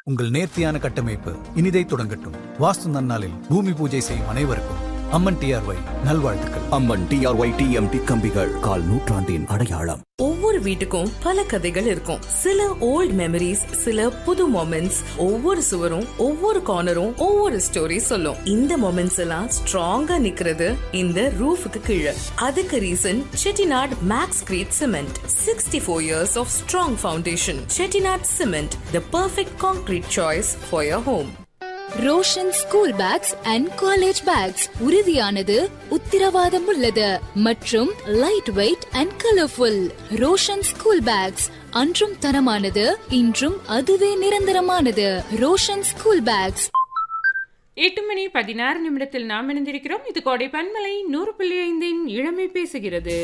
உங்கள் நேர்த்தியான கட்டமைப்பு இனிதை தொடங்கட்டும் வாஸ்து நன்னாளில் பூமி பூஜை செய்யும் அனைவருக்கும் அம்மன் டிஆர்ஒய் நல்வாழ்த்துக்கள் அம்மன் டிஆர்ஒய் டிஎம்டி கம்பிகள் கால் நூற்றாண்டின் அடையாளம் ஒவ்வொரு வீட்டுக்கும் பல கதைகள் இருக்கும் சில ஓல்ட் மெமரிஸ் சில புது மொமெண்ட்ஸ் ஒவ்வொரு சுவரும் ஒவ்வொரு கார்னரும் ஒவ்வொரு ஸ்டோரி சொல்லும் இந்த மொமெண்ட்ஸ் எல்லாம் ஸ்ட்ராங்கா நிக்கிறது இந்த ரூஃபுக்கு கீழே அதுக்கு reason Chettinad Maxcrete cement sixty four years of strong foundation Chettinad cement the perfect concrete choice for your home Roshan school bags and college bags உறுதியானது உத்திரவாதம் உள்ளது மற்றும் light weight and colourful Roshan school bags அன்றும் தரமானது இன்றும் அதுவே நிரந்தரமானது ரோஷன் ஸ்கூல் பேக்ஸ் எட்டு மணி பதினாறு நிமிடத்தில் நாம் இணைந்திருக்கிறோம் இது கோடை பன்மலை நூறு புள்ளி ஐந்தின் இளமை பேசுகிறது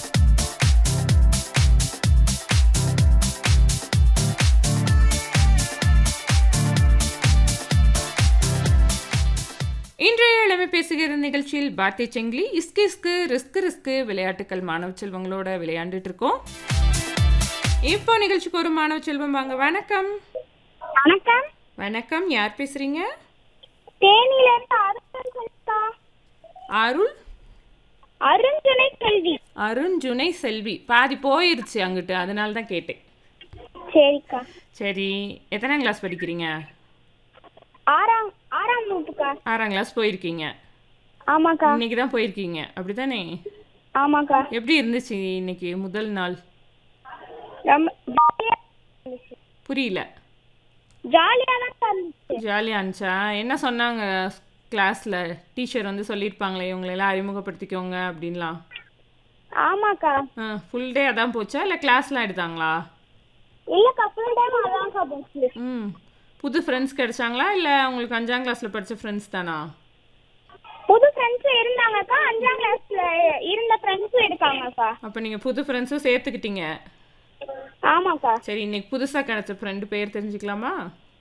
இன்றைய இளமை பேசுகிற நிகழ்ச்சியில் பாத்தே செங்கிலி இஸ்கு இஸ்கு ரிஸ்க் ரிஸ்க் விளையாட்டுக்கள் மாணவ செல்வங்களோட விளையாண்டுட்டு இருக்கோம் இப்போ நிகழ்ச்சிக்கு ஒரு மாணவ செல்வம் வாங்க வணக்கம் வணக்கம் வணக்கம் யார் பேசுறீங்க தேனியில இருந்து அருண் சொல்லிக்கா அருள் அருண் துணை கல்வி அருண் ஜுனை செல்வி பாதி போயிருச்சு அங்கிட்டு அதனால தான் கேட்டேன் சரிக்கா சரி எத்தனாம் கிளாஸ் படிக்கிறீங்க ஆறாம் ஆறாம் வகுப்புக்கா ஆறாம் கிளாஸ் போயிருக்கீங்க ஆமாக்கா இன்னைக்கு தான் போயிருக்கீங்க அப்படிதானே ஆமாக்கா எப்படி இருந்துச்சு இன்னைக்கு முதல் நாள் ரொம்ப ஜாலியா இருந்துச்சு புரியல ஜாலியா தான் இருந்துச்சு ஜாலியாக இருந்துச்சா என்ன சொன்னாங்க கிளாஸில் டீச்சர் வந்து சொல்லியிருப்பாங்களே இவங்களெல்லாம் அறிமுகப்படுத்திக்கோங்க அப்படின்லாம் ஆமாக்கா ஆ ஃபுல் டே அதான் போச்சா இல்லை கிளாஸ்லாம் எடுத்தாங்களா இல்லக்கா ஃபுல் டைம் அதான்க்கா போச்சு ம் புது ஃப்ரெண்ட்ஸ் கிடைச்சாங்களா இல்லை உங்களுக்கு அஞ்சாம் கிளாஸில் படித்த ஃப்ரெண்ட்ஸ் தானா புது ஃப்ரெண்ட்ஸ் இருந்தாங்கக்கா அஞ்சாம் கிளாஸ்ல இருந்த ஃப்ரெண்ட்ஸும் இருக்காங்கக்கா அப்போ நீங்கள் புது ஃப்ரெண்ட்ஸும் சேர்த்துக்கிட்டீங்க ஆமாக்கா சரி இன்னைக்கு புதுசாக கிடைச்ச ஃப்ரெண்டு பேர் தெரிஞ்சுக்கலாமா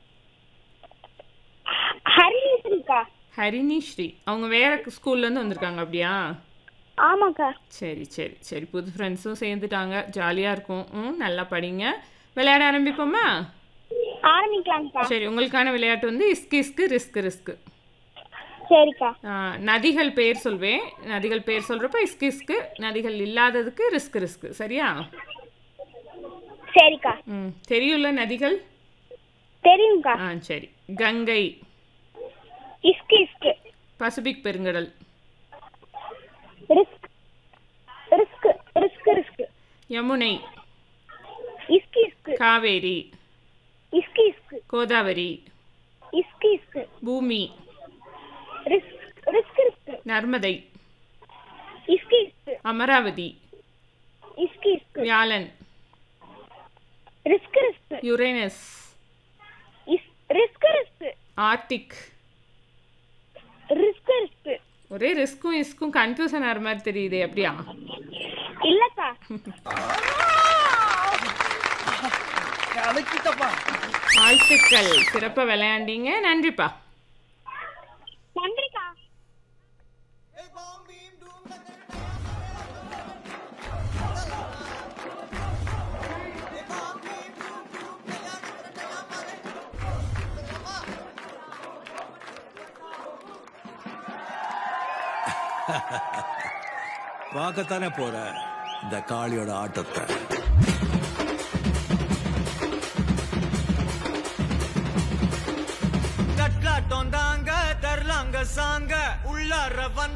ஹரிணிஸ்ரீக்கா ஹரிணி ஸ்ரீ அவங்க வேற ஸ்கூல்லேருந்து வந்திருக்காங்க அப்படியா ஆமாக்கா சரி சரி சரி புது ஃப்ரெண்ட்ஸும் சேர்ந்துட்டாங்க ஜாலியாக இருக்கும் ம் நல்லா படிங்க விளையாட ஆரம்பிப்போமா ஆரம்பிக்கலாம்க்கா சரி உங்களுக்கான விளையாட்டு வந்து இஸ்கு இஸ்கு ரிஸ்க் ரிஸ்க் சரிக்கா நதிகள் பேர் சொல்வேன் நதிகள் பேர் சொல்கிறப்ப இஸ்கு இஸ்கு நதிகள் இல்லாததுக்கு ரிஸ்க் ரிஸ்க் சரியா சரிக்கா ம் தெரியும்ல நதிகள் தெரியும்க்கா ஆ சரி கங்கை இஸ்கு இஸ்கு பசிபிக் பெருங்கடல் risk risk risk risk Yamuna இஸ்கு இஸ்கு காவேரி இஸ்கு இஸ்கு கோதாவரி இஸ்கு இஸ்கு பூமி ரிஸ்க் ரிஸ்க் ரிஸ்க் நர்மதை இஸ்கு இஸ்கு அமராவதி இஸ்கு இஸ்கு வியாழன் ரிஸ்க் ரிஸ்க் யுரேனஸ் இஸ் risk risk Arctic risk risk ஒரே ரிஸ்க்கும் இஸ்க்கும் கன்ஃபியூஷன் ஆகிற மாதிரி தெரியுது அப்படியா இல்லக்கா வாழ்த்துக்கள் சிறப்பாக விளையாண்டீங்க நன்றிப்பா நன்றிக்கா பார்க்கத்தானே போற இந்த காளியோட ஆட்டத்தை தட்லாட்டம் தாங்க தரலாங்க சாங்க உள்ளார வந்த